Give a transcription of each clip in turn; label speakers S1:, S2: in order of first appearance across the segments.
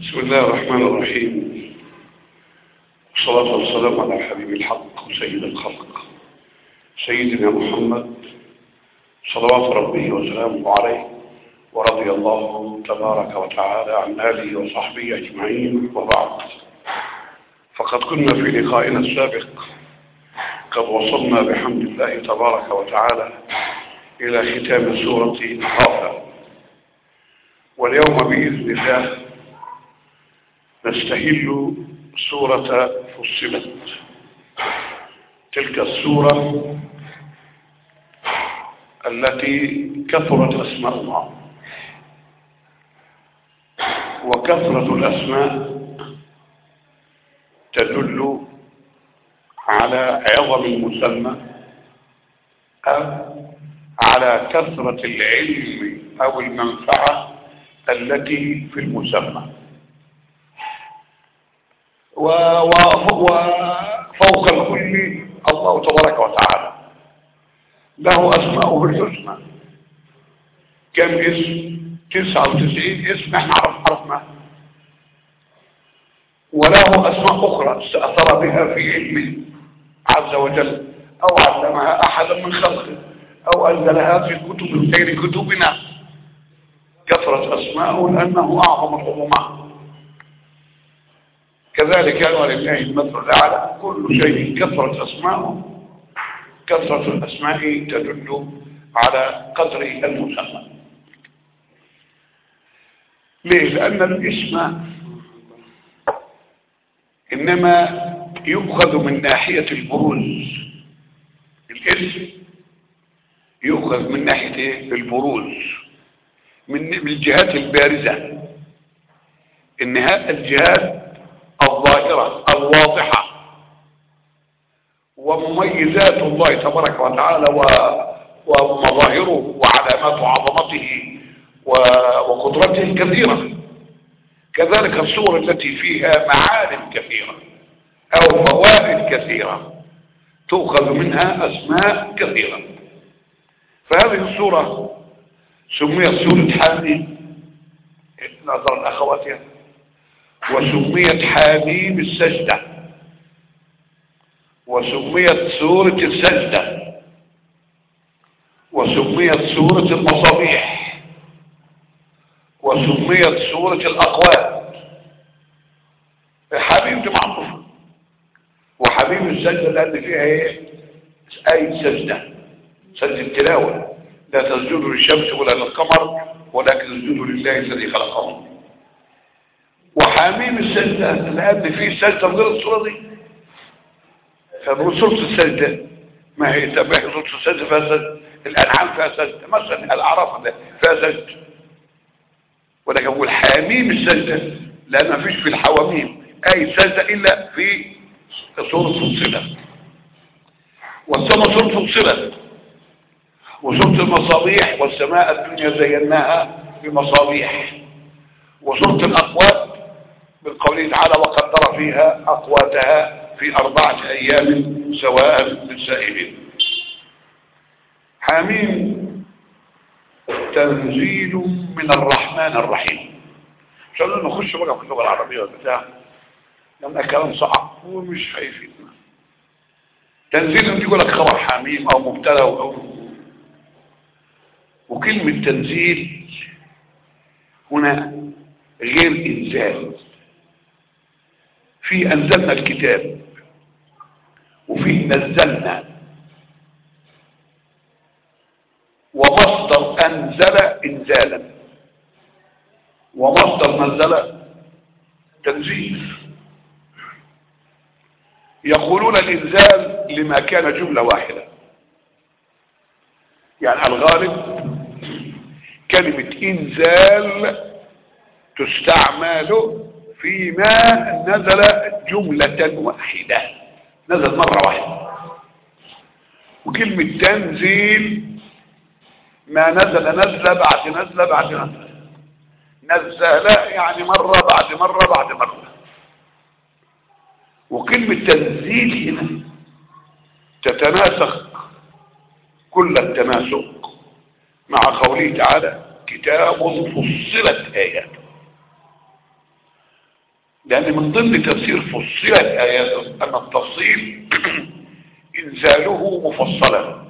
S1: بسم الله الرحمن الرحيم والصلاة والسلام على حبيب الحق وسيد الخلق سيدنا محمد صلوات ربه وسلامه عليه ورضي الله تبارك وتعالى عن آله وصحبه أجمعين وبعد فقد كنا في لقائنا السابق قد وصلنا بحمد الله تبارك وتعالى إلى ختام سورة غافر واليوم بإذن الله نستهل سورة فصلت تلك السورة التي كثرت أسماؤها وكثرة الأسماء تدل على عظم المسمى أو على كثرة العلم أو المنفعة التي في المسمى وفوق الكل الله تبارك وتعالى له أسماؤه الحسنى كم اسم تسعة وتسعين اسم احنا عرفنا وله أسماء أخرى استأثر بها في علمه عز وجل أو علمها أحدا من خلقه أو أنزلها في كتب غير كتبنا كثرة أسماءه لأنه أعظم العظماء كذلك ولله المثل الأعلى كل شيء كثرة أسماءه كثرة الأسماء تدل على قدر المسمى ليه؟ لأن الاسم إنما يؤخذ من ناحية البروز الاسم يؤخذ من ناحية البروز من الجهات البارزة إنها الجهات الظاهرة الواضحة ومميزات الله تبارك وتعالى ومظاهره وعلامات عظمته وقدرته كثيرة كذلك الصور التي فيها معالم كثيرة أو فوائد كثيرة تؤخذ منها أسماء كثيرة فهذه الصورة سميت سورة حاميم نظر الأخوات يعني وسميت حاميم السجدة وسميت سورة السجدة وسميت سورة المصابيح وسميت سورة الأقوال حبيب دي معروفة وحبيب السجدة لأن فيها ايه أي سجدة سجدة تلاوة لا تسجدوا للشمس ولا للقمر ولكن اسجدوا لله الذي خلقهم وحاميم السجدة لأن فيه سجدة غير الصورة دي فبقول سورة السجدة ما هي تبعي سورة السجدة فيها سجدة الأنعام فيها سجدة مثلا الأعراف فيها سجدة ولكن أقول حاميم السجدة لأن ما فيش في الحواميم أي سجدة إلا في سورة فصلة والسماء سورة فصلة وسورة المصابيح والسماء الدنيا زيناها بمصابيح وسورة الأقوات بالقوله تعالى وقدر فيها أقواتها في أربعة أيام سواء للسائلين حاميم تنزيل من الرحمن الرحيم مش قالوا نخش بقى في اللغة العربية والبتاع لما كلام صعب هو مش خايفين تنزيل يقول لك خبر حميم او مبتدا او وكلمة تنزيل هنا غير انزال في انزلنا الكتاب وفي نزلنا ومصدر انزل انزالا ومصدر نزل تنزيل يقولون الانزال لما كان جملة واحدة يعني الغالب كلمة انزال تستعمل فيما نزل جملة واحدة نزل مرة واحدة وكلمة تنزيل ما نزل نزل بعد نزل بعد نزل نزل يعني مرة بعد مرة بعد مرة وكلمة تنزيل هنا تتناسق كل التناسق مع قوله تعالى كتاب فصلت آياته لأن من ضمن تفسير فصلت آياته أن التفصيل إنزاله مفصلا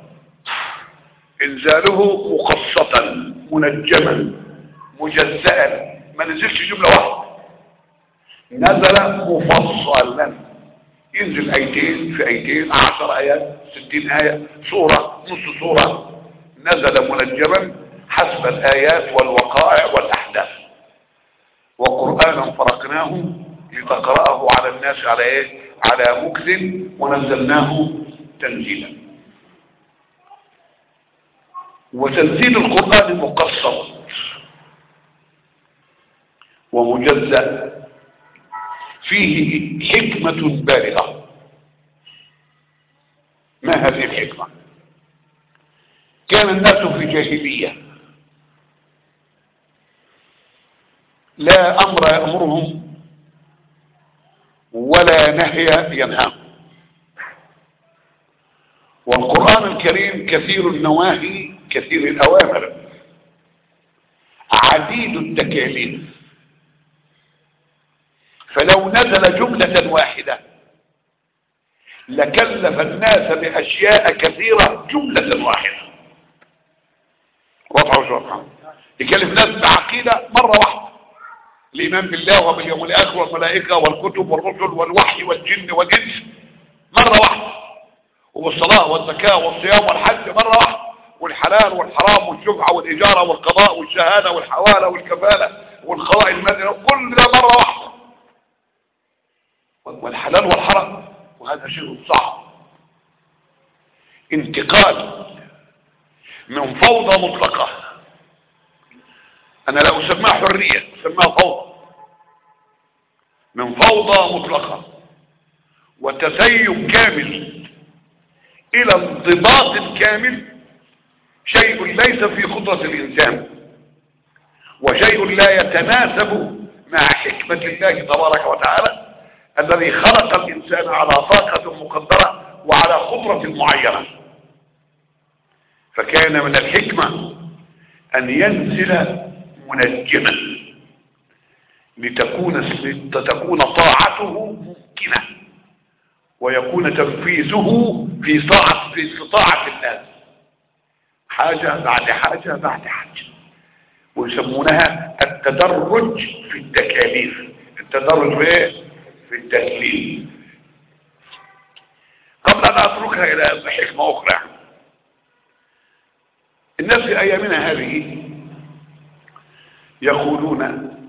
S1: إنزاله مقسطا منجما مجزأا ما نزلش جملة واحدة نزل مفصلا ينزل ايتين في ايتين عشر ايات ستين اية سورة نص سورة نزل منجما حسب الايات والوقائع والاحداث وقرآنا فرقناه لتقرأه على الناس على ايه على مكث ونزلناه تنزيلا وتنزيل القرآن مقصر ومجزأ فيه حكمة بالغة ما هذه الحكمة كان الناس في جاهلية لا أمر يأمرهم ولا نهي ينهاهم والقرآن الكريم كثير النواهي كثير الأوامر عديد التكاليف فلو نزل جملة واحدة لكلف الناس بأشياء كثيرة جملة واحدة واضحة وش واضحة يكلف الناس بعقيدة مرة واحدة الإيمان بالله وباليوم الآخر والملائكة والكتب والرسل والوحي والجن والإنس مرة واحدة والصلاة والزكاة والصيام والحج مرة واحدة والحلال والحرام والشفعة والإجارة والقضاء والشهادة والحوالة والكفالة والقضاء المدني كل ده مرة واحدة والحلال والحرام وهذا شيء صعب انتقال من فوضى مطلقة انا لا اسميها حرية اسميها فوضى من فوضى مطلقة وتسيب كامل الى انضباط كامل شيء ليس في قدرة الانسان وشيء لا يتناسب مع حكمة الله تبارك وتعالى الذي خلق الإنسان على طاقة مقدرة وعلى قدرة معينة فكان من الحكمة أن ينزل منجما لتكون لتكون طاعته ممكنة ويكون تنفيذه في طاعة في استطاعة الناس حاجة بعد حاجة بعد حاجة ويسمونها التدرج في التكاليف التدرج في ايه في التكليف قبل ان اتركها الى حكمة اخرى الناس في ايامنا هذه يقولون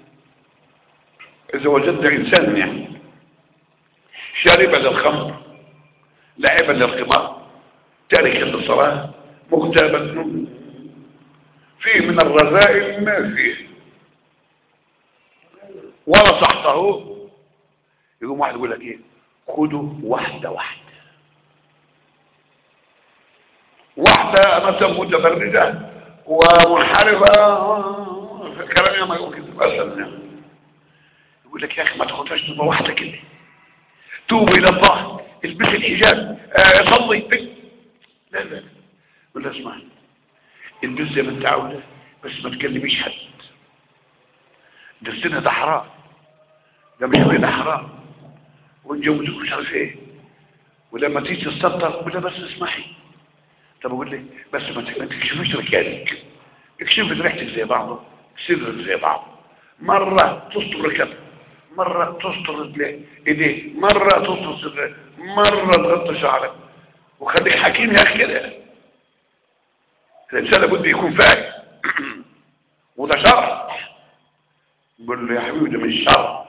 S1: اذا وجدت انسان يعني شاربا للخمر لاعبا للقمار تاركا للصلاة مغتابا فيه من الرذائل ما فيه ونصحته يقوم واحد يقول لك ايه خدوا واحدة واحدة واحدة مثلا متبردة ومنحرفة في الكلام يوم يقول كده مثلا يقول لك يا اخي ما تاخدهاش تبقى واحدة كده توب الى الله البس الحجاب آه صلي لا لا يقول له اسمع البس زي ما انت عاوزه بس ما تكلميش حد ده السنة ده حرام ده مش ده حرام ونجوزك مش عارف ايه ولما تيجي تستطر قول بس اسمحي طب اقول لك بس ما تكشفيش رجالك اكشف ريحتك زي بعضه سرك زي بعض مرة تستر ركبك مرة تستر رجليه ايديه مرة تستر صدرك مرة تغطي شعرك وخليك حكيم يا اخي كده الانسان لابد يكون فاهم وده شرط يقول له يا حبيبي ده مش شرط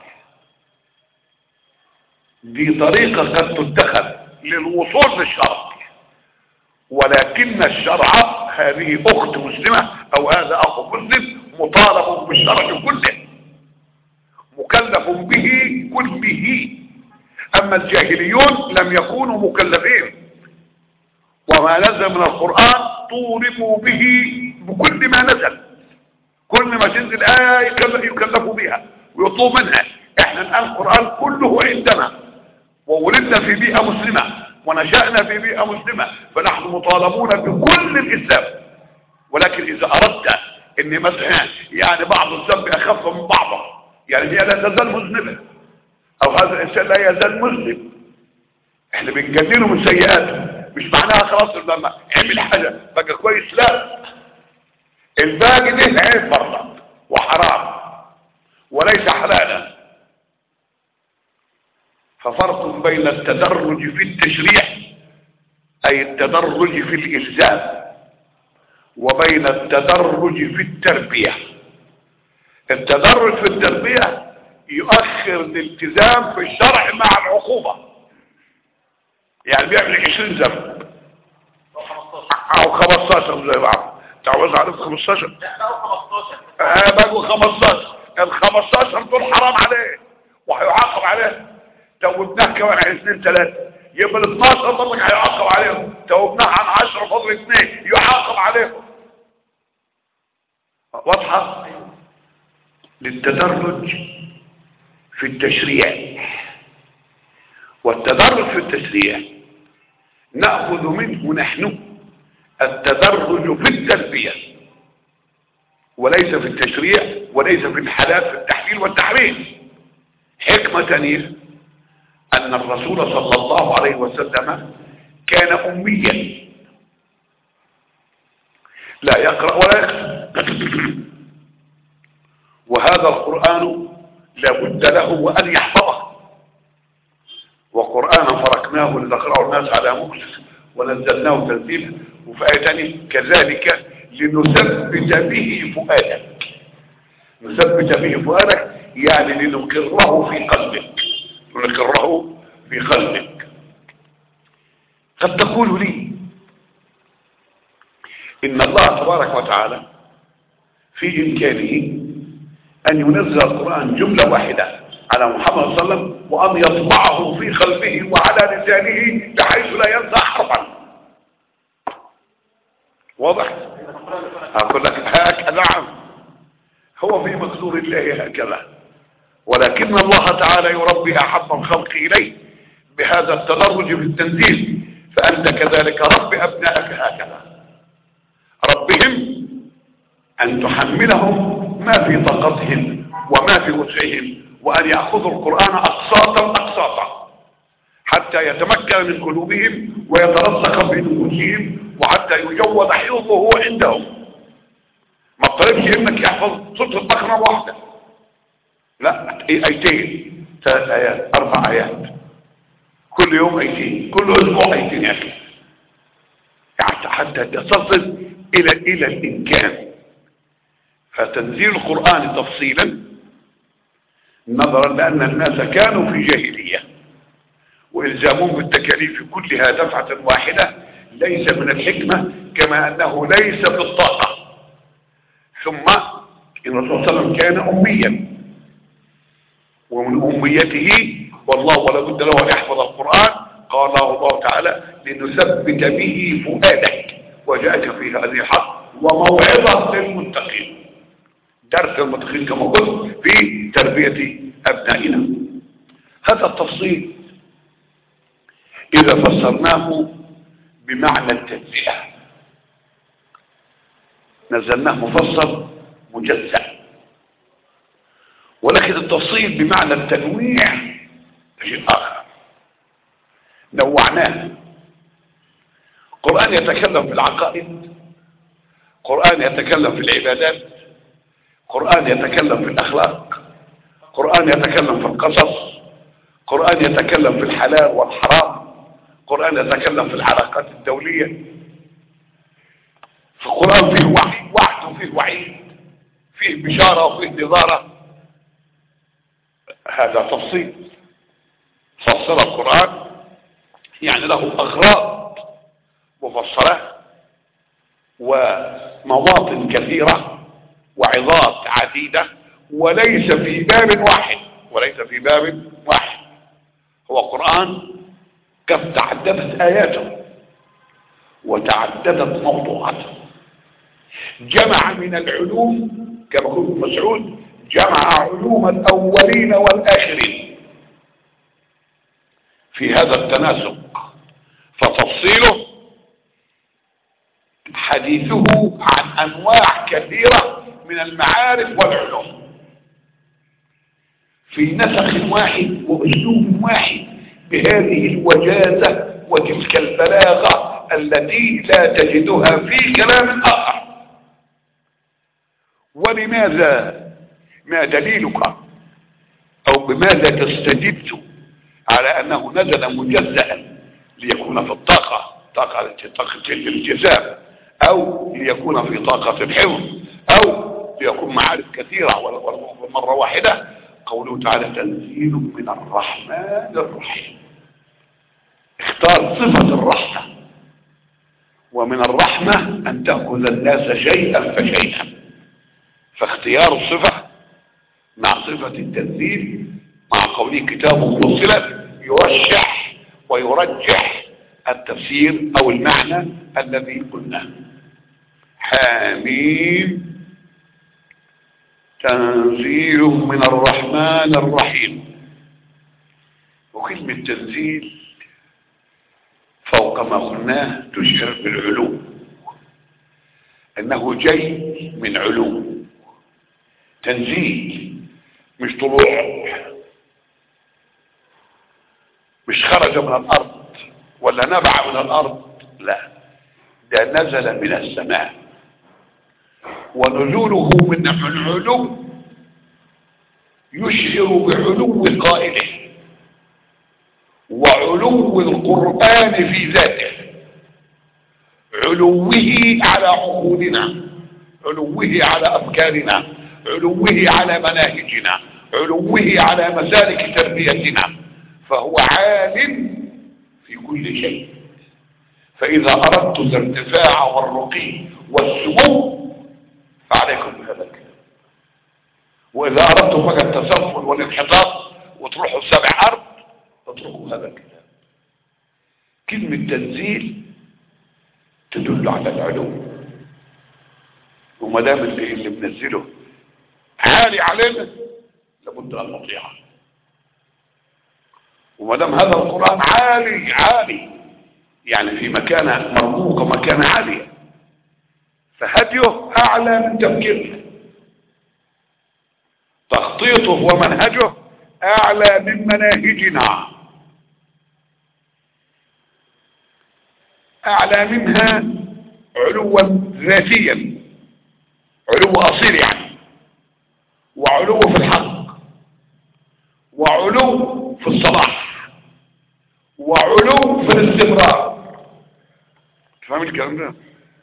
S1: دي طريقة قد تتخذ للوصول للشرع ولكن الشرع هذه أخت مسلمة أو هذا أخ مسلم مطالب بالشرع كله مكلف به كله أما الجاهليون لم يكونوا مكلفين وما نزل من القرآن طولبوا به بكل ما نزل كل ما تنزل آية يكلفوا بها ويطلبوا منها احنا الآن القرآن كله عندنا وولدنا في بيئة مسلمة ونشأنا في بيئة مسلمة فنحن مطالبون بكل الإسلام ولكن إذا أردت أن مثلا يعني بعض الذنب أخف من بعضه يعني هي لا تزال مذنبة او هذا الانسان لا يزال مسلم احنا بنجدله من سيئاته مش معناها خلاص لما عمل حاجة بقى كويس لا الباقي ده عيب برضه وحرام وليس حلالا ففرق بين التدرج في التشريع اي التدرج في الالزام وبين التدرج في التربية التدرج في التربية يؤخر الالتزام في الشرع مع العقوبة يعني بيعمل 20 ذنب او 15 زي بعض تعوز عارف 15
S2: لا أو 15
S1: اه بقوا 15 ال 15 دول حرام عليه وهيعاقب عليه توبناه كمان عن اثنين ثلاثة يبقى ال 12 برضك هيعاقب عليهم توبناه عن 10 فضل اثنين يعاقب عليهم واضحة للتدرج في التشريع والتدرج في التشريع نأخذ منه نحن التدرج في التربية وليس في التشريع وليس في الحلال في التحليل والتحريم حكمة ثانية أن الرسول صلى الله عليه وسلم كان أميا لا يقرأ ولا يكتب وهذا القرآن لابد له وأن يحفظه وقرآنا فرقناه لنقرأه الناس على مكس ونزلناه تنزيلا وفي آية ثانية كذلك لنثبت به فؤادك نثبت به فؤادك يعني لنقره في قلبك نقره في قلبك قد تقول لي إن الله تبارك وتعالى في إمكانه أن ينزل القرآن جملة واحدة على محمد صلى الله عليه وسلم وأن يطبعه في قلبه وعلى لسانه بحيث لا ينسى حرفا واضح أقول لك هكذا نعم هو في مقدور الله هكذا ولكن الله تعالى يربي أحب الخلق إليه بهذا التدرج في التنزيل فأنت كذلك رب أبنائك هكذا ربهم أن تحملهم ما في طاقتهم وما في وسعهم وأن يأخذوا القرآن أقساطا أقساطا حتى يتمكن من قلوبهم ويترسخ في نفوسهم وحتى يجود حفظه عندهم ما تطلبش انك يحفظ سورة البقرة واحدة لا ايتين ثلاث ايات اربع ايات كل يوم ايتين كل اسبوع ايتين يا اخي يعني حتى تصل الى الى الامكان فتنزيل القرآن تفصيلا نظرا لأن الناس كانوا في جاهلية وإلزامهم بالتكاليف كلها دفعة واحدة ليس من الحكمة كما أنه ليس بالطاقة ثم إن الرسول صلى الله عليه وسلم كان أميا ومن أميته والله ولا بد له أن يحفظ القرآن قال الله, الله تعالى لنثبت به فؤادك وجاءك في هذه الحق وموعظة للمتقين درس المتقين كما قلت في تربية أبنائنا هذا التفصيل إذا فسرناه بمعنى التنزيه نزلناه مفصل مجزأ ولكن التفصيل بمعنى التنويع شيء آخر نوعناه قرآن يتكلم في العقائد قرآن يتكلم في العبادات قرآن يتكلم في الأخلاق قرآن يتكلم في القصص قرآن يتكلم في الحلال والحرام قرآن يتكلم في العلاقات الدولية في القرآن فيه وحي وعد وفيه وعيد فيه بشارة وفيه نظارة هذا تفصيل فصل القرآن يعني له أغراض مفصلة ومواطن كثيرة وعظات عديدة وليس في باب واحد وليس في باب واحد هو قرآن كم تعددت آياته وتعددت موضوعاته جمع من العلوم كما قلت مسعود جمع علوم الأولين والآخرين في هذا التناسق فتفصيله حديثه عن أنواع كثيرة من المعارف والعلوم في نسخ واحد واسلوب واحد بهذه الوجازة وتلك البلاغة التي لا تجدها في كلام آخر ولماذا ما دليلك او بماذا تستجبت على انه نزل مجزأ ليكون في الطاقة طاقة طاقة الالتزام او ليكون في طاقة الحفظ او ليكون معارف كثيرة مرة واحدة قوله تعالى تنزيل من الرحمن الرحيم اختار صفة الرحمة ومن الرحمة ان تأخذ الناس شيئا فشيئا فاختيار الصفة مع صفة التنزيل مع قوله كتاب فصلت يرشح ويرجح التفسير او المعنى الذي قلناه حميم تنزيل من الرحمن الرحيم وكلمة تنزيل فوق ما قلناه تشعر بالعلو انه جاي من علو تنزيل مش طلوع مش خرج من الارض ولا نبع من الارض لا ده نزل من السماء ونزوله من العلو يشعر بعلو قائله وعلو القرآن في ذاته علوه على عقولنا علوه على أفكارنا علوه على مناهجنا علوه على مسالك تربيتنا فهو عال في كل شيء فإذا أردت الارتفاع والرقي والسمو فعليكم بهذا الكلام وإذا أردتم بقى التسفل والانحطاط وتروحوا سبع أرض اتركوا هذا الكلام كلمة تنزيل تدل على العلو وما دام اللي, اللي بنزله عالي علينا لابد ان نطيعه وما دام هذا القران عالي عالي يعني في مكانه مرموقه مكانه عاليه فهديه اعلى من تفكيرنا تخطيطه ومنهجه اعلى من مناهجنا اعلى منها علوا ذاتيا علو اصيل يعني وعلو في الحق وعلو في الصلاح وعلو في الاستمرار تفهم الكلام ده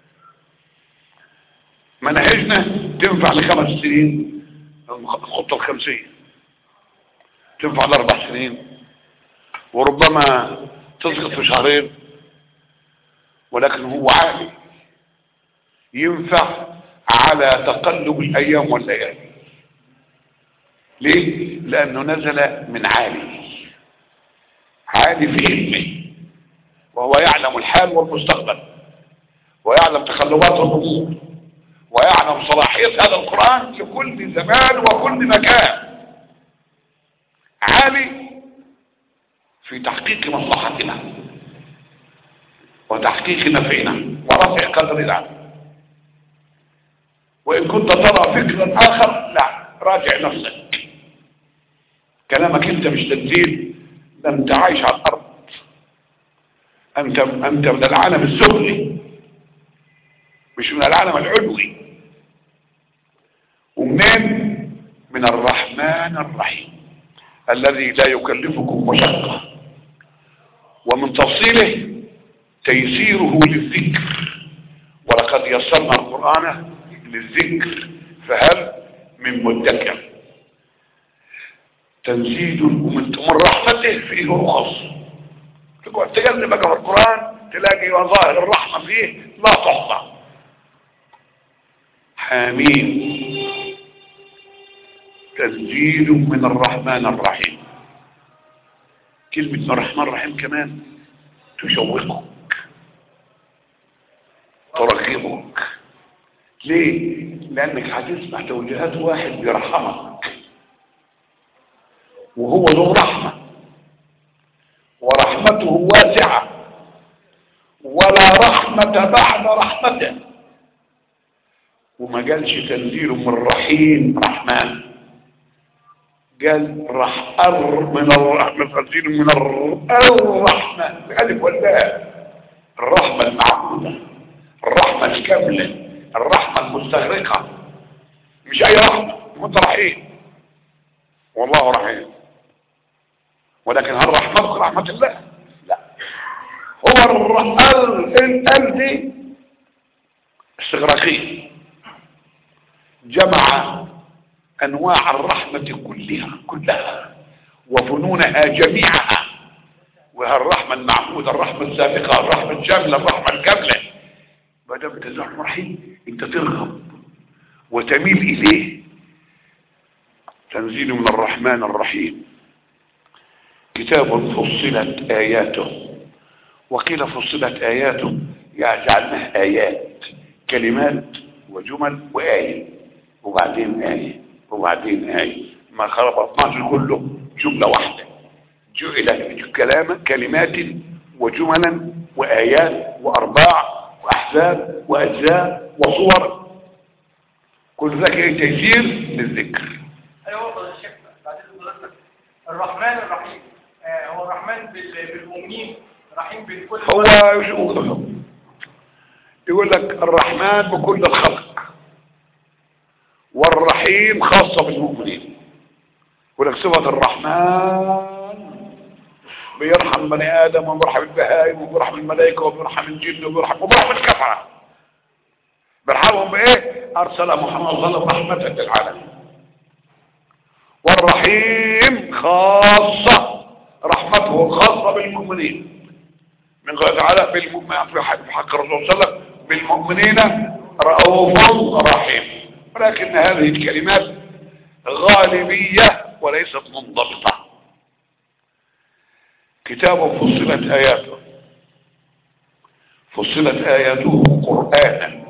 S1: مناهجنا تنفع لخمس سنين الخطة الخمسية تنفع لاربع سنين وربما تسقط في شهرين ولكن هو عالي ينفع على تقلب الايام والليالي ليه لانه نزل من عالي عالي في علمه وهو يعلم الحال والمستقبل ويعلم تقلبات الامور ويعلم صلاحية هذا القرآن لكل زمان وكل مكان عالي في تحقيق مصلحتنا وتحقيق نفعنا ورفع قدرنا وإن كنت ترى فكرا آخر لا راجع نفسك كلامك انت مش تنزيل ده انت عايش على الأرض انت, انت من العالم السفلي مش من العالم العلوي ومنين من الرحمن الرحيم الذي لا يكلفكم مشقة ومن تفصيله تيسيره للذكر ولقد يسرنا القرآن للذكر فهل من مدكر تنزيل ومن رحمته فيه رخص تقعد تقلب بقى في القرآن تلاقي مظاهر الرحمة فيه لا تحصى حميم تنزيل من الرحمن الرحيم كلمة الرحمن الرحيم كمان تشوقك ترغبك ليه لانك هتسمع توجيهات واحد بيرحمك وهو ذو رحمة ورحمته واسعة ولا رحمة بعد رحمته وما قالش تنزيل من رحيم رحمن قال رح أر من الرحمة تنزيل من الر- الرحمة بألف والباء الرحمة المعبودة الرحمة الكاملة الرحمة المستغرقة مش أي رحمة وانت رحيم والله رحيم ولكن هل رحمتك رحمة الله لا هو الر- ال ال ال دي استغراقية جمع انواع الرحمة كلها كلها وفنونها جميعها وهي الرحمة المعبودة الرحمة السابقة الرحمة الشاملة الرحمة الكاملة ما دام انت الرحمن الرحيم انت ترغب وتميل اليه تنزيل من الرحمن الرحيم كتاب فصلت اياته وقيل فصلت اياته يعني جعلناه ايات كلمات وجمل وآية وبعدين آية وبعدين آية ما خربطناش كله جملة واحدة جعل كلام كلمات وجملا وآيات وأرباع وأحزاب وأجزاء وصور كل ذلك إيه تيسير للذكر
S2: ايوه وصل يا شيخ بعدين حضرتك الرحمن الرحيم آه، هو الرحمن بال- بالمؤمنين رحيم بالكل
S1: هو يقول لك الرحمن بكل الخلق والرحيم خاصة بالمؤمنين يقول لك صفة الرحمن بيرحم بني آدم وبيرحم البهائم وبيرحم الملائكة وبيرحم الجن وبيرحم وبيرحم الكفرة بيرحمهم بإيه؟ أرسل محمد صلى الله عليه وسلم رحمة للعالمين والرحيم خاصة رحمته الخاصة بالمؤمنين من قال تعالى بالمؤمنين في حق في حق الرسول صلى الله عليه وسلم بالمؤمنين رؤوف رحيم ولكن هذه الكلمات غالبية وليست منضبطة كتاب فصلت آياته فصلت آياته قرآنا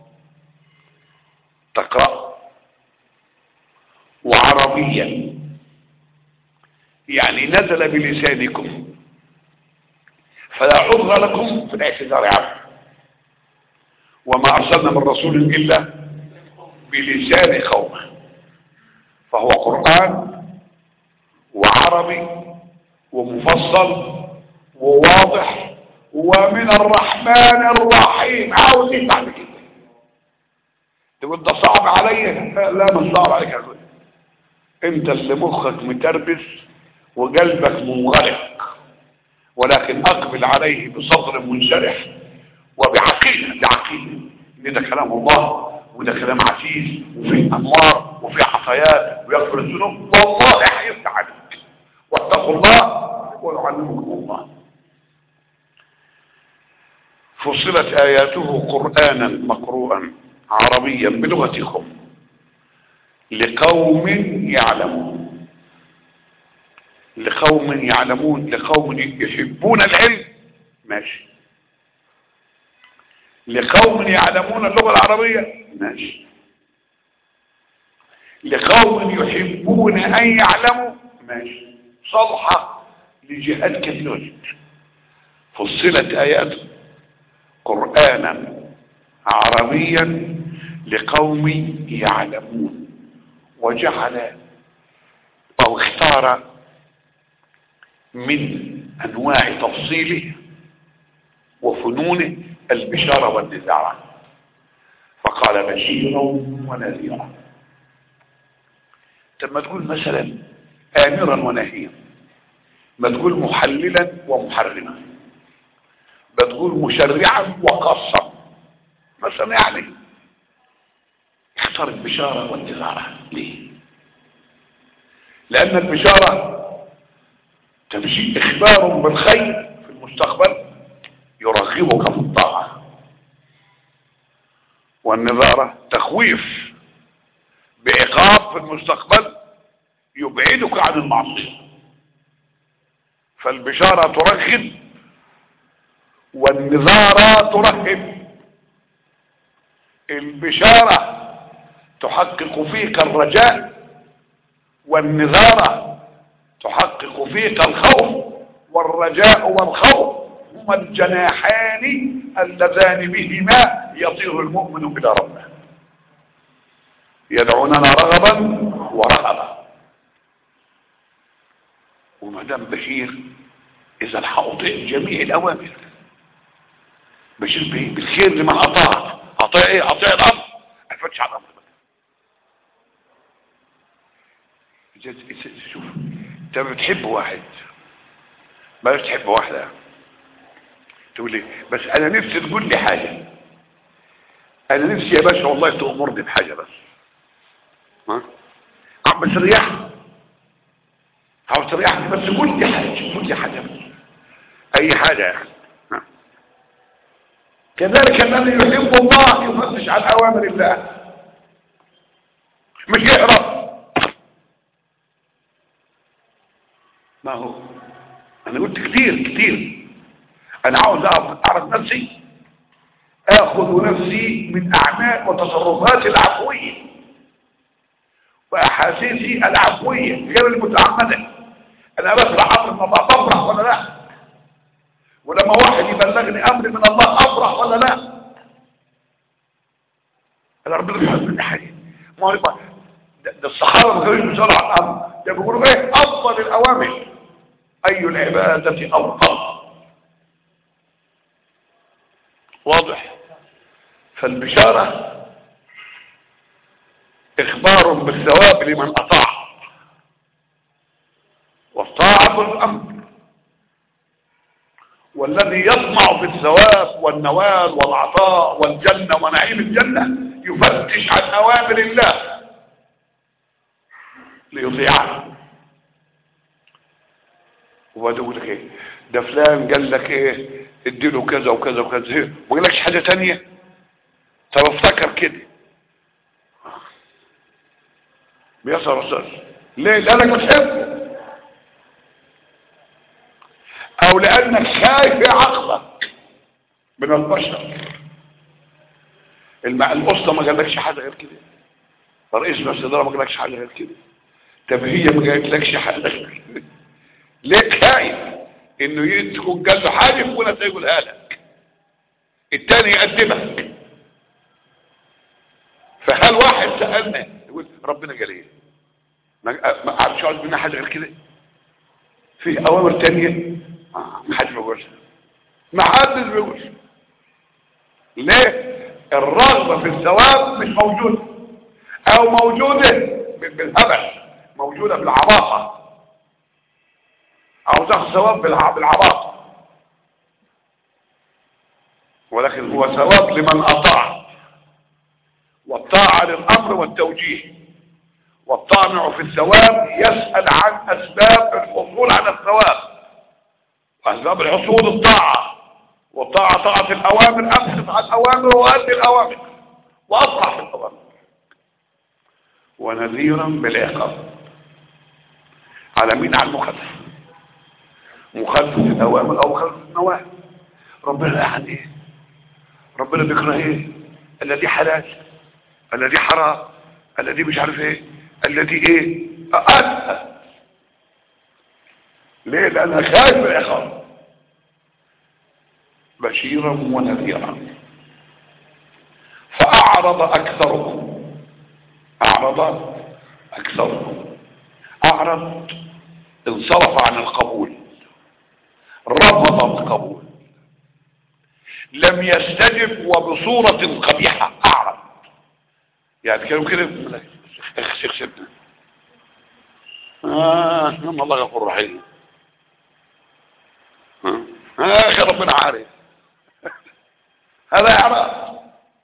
S1: تقرأ وعربيا يعني نزل بلسانكم فلا عذر لكم في الاعتذار عنه وما أرسلنا من رسول إلا بلسان قومه فهو قرآن وعربي ومفصل وواضح ومن الرحمن الرحيم عاوز ايه بعد كده تقول ده صعب عليا لا مش صعب عليك يا أخوي. انت اللي مخك متربس وقلبك منغلق ولكن اقبل عليه بصدر منشرح وبعقيده بعقيده ان ده كلام الله وده كلام عزيز وفيه انوار وفيه عطايات ويغفر الذنوب والله هيفتح عليك واتقوا الله ويعلمكم الله فصلت اياته قرانا مقروءا عربيا بلغتكم لقوم يعلمون لقوم يعلمون لقوم يحبون العلم ماشي لقوم يعلمون اللغة العربية ماشي لقوم يحبون أن يعلموا ماشي صلحة لجهات كثيرة جدا فصلت آيات قرآنا عربيا لقوم يعلمون وجعل أو اختار من أنواع تفصيله وفنونه البشارة والنذارة فقال بشيرا ونذيرا طب ما تقول مثلا آمرا ونهيا ما تقول محللا ومحرما ما تقول مشرعا وقصا مثلا يعني اختار البشارة والنذارة ليه لأن البشارة تمشي إخبار بالخير في المستقبل يرغبك في الطاعة والنذارة تخويف بعقاب في المستقبل يبعدك عن المعصية فالبشارة ترغب والنذارة ترهب البشارة تحقق فيك الرجاء والنذارة تحقق فيك الخوف والرجاء والخوف هما الجناحان اللذان بهما يطير المؤمن إلى ربه يدعوننا رغبا ورهبا وما دام بشير اذا هأطيع جميع الاوامر بشير بايه بالخير لمن اطاع اطيع ايه اطيع الامر ما افتش على الامر بقى. شوف انت بتحب واحد ما تحب واحده تقول لي بس انا نفسي تقول لي حاجه انا نفسي يا باشا والله تأمرني بحاجه بس ها عم بس ريحني عاوز تريحني بس قول لي حاجه قول لي حاجه بس اي حاجه يعني ها. كذلك الذي يحب الله يفتش عن اوامر الله مش يهرب ما هو انا قلت كتير كتير انا عاوز اعرف اعرف نفسي اخذ نفسي من اعمال وتصرفاتي العفويه واحاسيسي العفويه غير المتعمده انا بفرح امر من الله بفرح ولا لا ولما واحد يبلغني امر من الله افرح ولا لا انا ربنا بيحب مني حاجه ما هو يبقى ده, ده الصحابه ما كانوش بيسالوا عن الامر ده بيقولوا ايه افضل الاوامر اي العباده افضل واضح فالبشاره اخبار بالثواب لمن اطاع والطاعه الامر والذي يطمع في الثواب والنوال والعطاء والجنه ونعيم الجنه يفتش عن اوامر الله ليطيعها وبعد يقول لك ايه ده فلان قال لك ايه اديله كذا وكذا وكذا ما قالكش حاجه تانية طب افتكر كده بيصل رسول ليه لانك بتحبه او لانك خايف عقلك من البشر الم... الاسره ما قالكش حاجه غير كده رئيس مجلس الاداره ما قالكش حاجه غير كده طب هي ما قالتلكش حاجه غير كده ليه خايف انه تكون قال له حاجه ولا تقولها لك التاني يقدمك فهل واحد سالنا يقول ربنا قال ايه ما ما عادش عاوز منها حاجه غير كده في اوامر تانية آه، ما حدش بيقولش ما حدش بيقولش ليه الرغبه في الثواب مش موجوده او موجوده بالهبل موجوده بالعباطه او تاخذ ثواب بالع- بالعباطه ولكن هو ثواب لمن اطاع والطاعه للامر والتوجيه والطامع في الثواب يسأل عن أسباب الحصول على الثواب أسباب الحصول الطاعة والطاعة طاعة الأوامر أبحث عن الأوامر وأدي الأوامر وأطرح في الأوامر ونذيرا بالعقاب على مين على المخالف مخالفة الأوامر أو مخالفة النواهي ربنا لعن إيه ربنا بيكره إيه الذي حلال الذي حرام الذي مش عارف إيه الذي ايه أأسأل ليه لأنها خايف من العقاب بشيرا ونذيرا فأعرض أكثرهم أعرض أكثرهم أعرض انصرف عن القبول رفض القبول لم يستجب وبصورة قبيحة أعرض يعني كانوا كده اخسر سيبنا آه إن الله غفور رحيم آه آه يا ربنا عارف هذا يعرف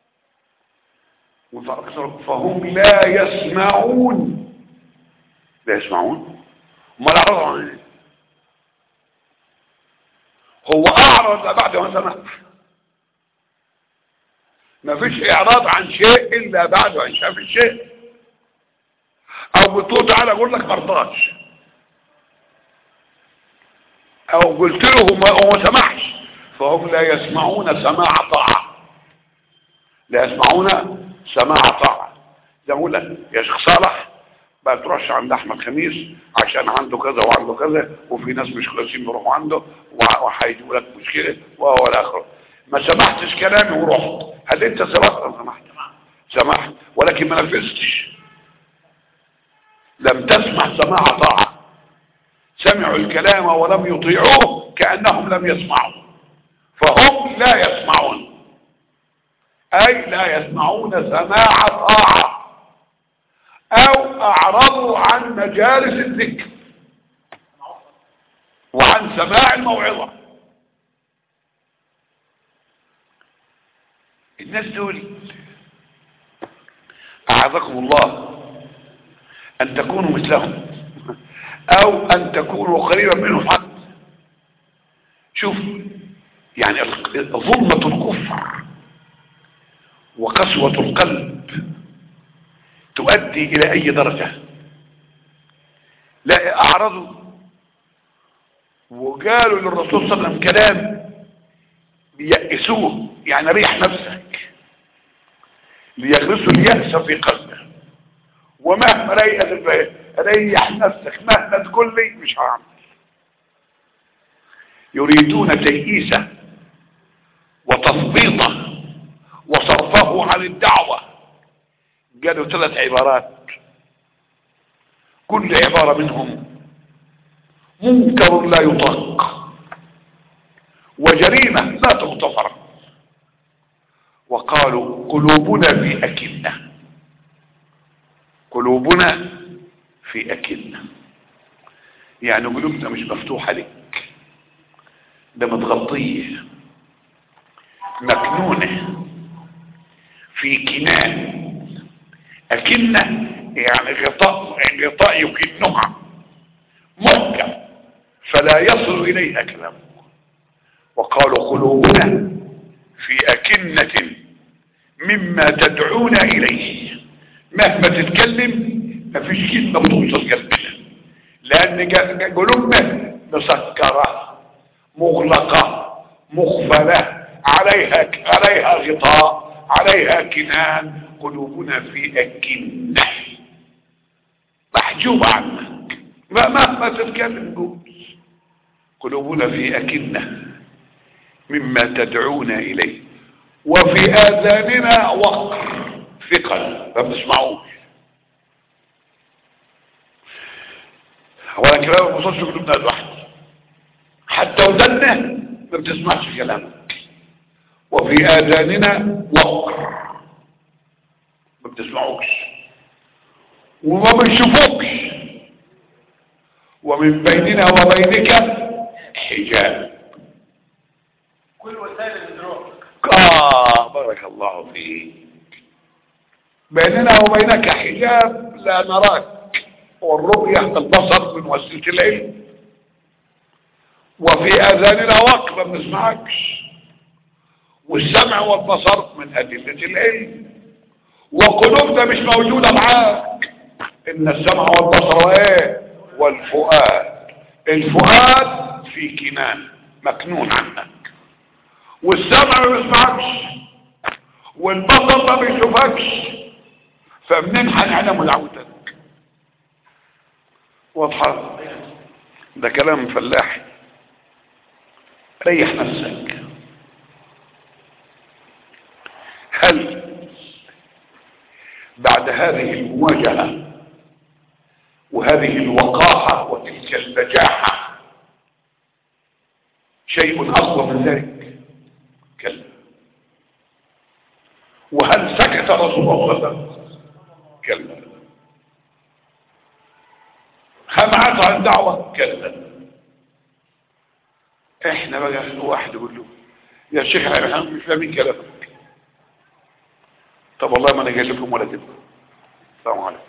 S1: فهم لا يسمعون لا يسمعون ما لا يعرضوا عن ايه هو اعرض بعد ما سمع ما فيش اعراض عن شيء الا بعد ان شاف الشيء او بتقول تعالى اقول لك مرضاش او قلت له ما هو ما سمعش فهم لا يسمعون سماع طاعة لا يسمعون سماع طاعة زي ما اقول لك يا شيخ صالح بقى تروحش عند احمد خميس عشان عنده كذا وعنده كذا وفي ناس مش كويسين بيروحوا عنده وهيجيبوا لك مشكله وهو الاخر ما سمحتش كلامي ورحت هل انت سمحت ام سمحت سمحت ولكن ما نفذتش لم تسمع سماع طاعة سمعوا الكلام ولم يطيعوه كأنهم لم يسمعوا فهم لا يسمعون أي لا يسمعون سماع طاعة أو أعرضوا عن مجالس الذكر وعن سماع الموعظة الناس دول أعاذكم الله أن تكونوا مثلهم أو أن تكونوا قريبا منهم حتى شوف يعني ظلمة الكفر وقسوة القلب تؤدي إلى أي درجة لا أعرضوا وقالوا للرسول صلى الله عليه وسلم كلام بيأسوه يعني ريح نفسك ليغرسوا اليأس في قلبه ومهما ريح, ريح نفسك مهما تقول لي مش هعمل يريدون تيئيسه وتثبيطه وصرفه عن الدعوة قالوا ثلاث عبارات كل عبارة منهم منكر لا يطاق وجريمة لا تغتفر وقالوا قلوبنا في أكنة قلوبنا في أكنة يعني قلوبنا مش مفتوحة لك ده متغطية مكنونة في كنان أكنة يعني غطاء غطاء يكنها محكم فلا يصل إليها كلام وقالوا قلوبنا في أكنة مما تدعون إليه مهما تتكلم مفيش كلمة بتوصل قلبنا لأن قلوبنا مسكرة مغلقة مغفلة عليها عليها غطاء عليها كنان قلوبنا في أكنة محجوبة عنك مهما تتكلم قول قلوبنا في أكنة مما تدعون إليه وفي آذاننا وقر ثقل ما بنسمعوش ولا كلام ما بوصلش قلوبنا لوحده حتى ودنا ما بتسمعش كلامك وفي آذاننا وقر ما بتسمعوش وما بنشوفوكش ومن بيننا وبينك حجاب
S2: كل وسائل الإدراك
S1: آه بارك الله فيك بيننا وبينك حجاب لا نراك والرؤية البصر من وسيلة العلم وفي آذاننا وقت ما بنسمعكش والسمع والبصر من أدلة العلم وقلوبنا مش موجودة معاك إن السمع والبصر ايه والفؤاد الفؤاد في كنان مكنون عنك والسمع ما بيسمعكش والبصر ما بيشوفكش فمنين هنعلم دعوتك واضحة ده كلام فلاحي ريح نفسك هل بعد هذه المواجهة وهذه الوقاحة وتلك البجاحة شيء أقوى من ذلك كلا وهل سكت رسول الله صلى الله عليه وسلم كلا هم عاد عن دعوة كلا احنا بقى واحد يقول له يا شيخ احنا مش فاهمين كلامك طب والله ما انا جاي لكم ولا تبقى السلام عليكم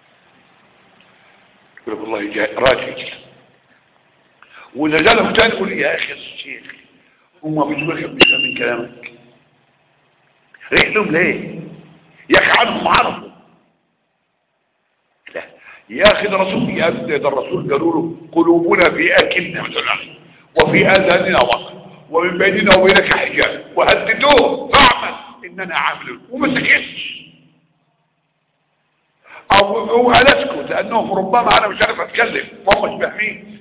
S1: يقول لك والله جاي راجع واذا جاء تاني يقول يا اخي الشيخ هم بيقولوا لك مش فاهمين كلامك ريح لهم ليه يا اخي عنهم عرفوا لا يا اخي ده رسول يا ده الرسول قالوا له قلوبنا في اكلنا مثلا وفي اذاننا وقت ومن بيننا وبينك حجاب وهددوه فاعمل اننا عامل وما سكتش او هو اسكت لانهم ربما انا مش عارف اتكلم وهم مش فاهمين